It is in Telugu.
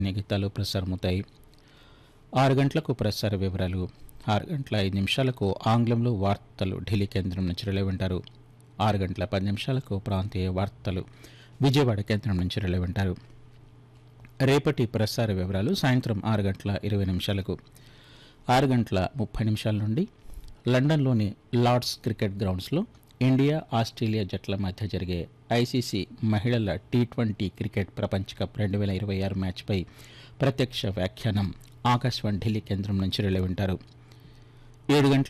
గీతాలు ప్రసారమవుతాయి ఆరు గంటలకు ప్రసార వివరాలు ఆరు గంటల ఐదు నిమిషాలకు ఆంగ్లంలో వార్తలు ఢిల్లీ కేంద్రం నుంచి రిలే వింటారు ఆరు గంటల పది నిమిషాలకు ప్రాంతీయ వార్తలు విజయవాడ కేంద్రం నుంచి రిలే వింటారు రేపటి ప్రసార వివరాలు సాయంత్రం ఆరు గంటల ఇరవై నిమిషాలకు ఆరు గంటల ముప్పై నిమిషాల నుండి లండన్లోని లార్డ్స్ క్రికెట్ గ్రౌండ్స్లో ఇండియా ఆస్ట్రేలియా జట్ల మధ్య జరిగే ఐసీసీ మహిళల టీ ట్వంటీ క్రికెట్ ప్రపంచ కప్ రెండు వేల ఇరవై ఆరు మ్యాచ్పై ప్రత్యక్ష వ్యాఖ్యానం ఆకాశవాణి ఢిల్లీ కేంద్రం నుంచి రిలే వింటారు ఏడు గంటల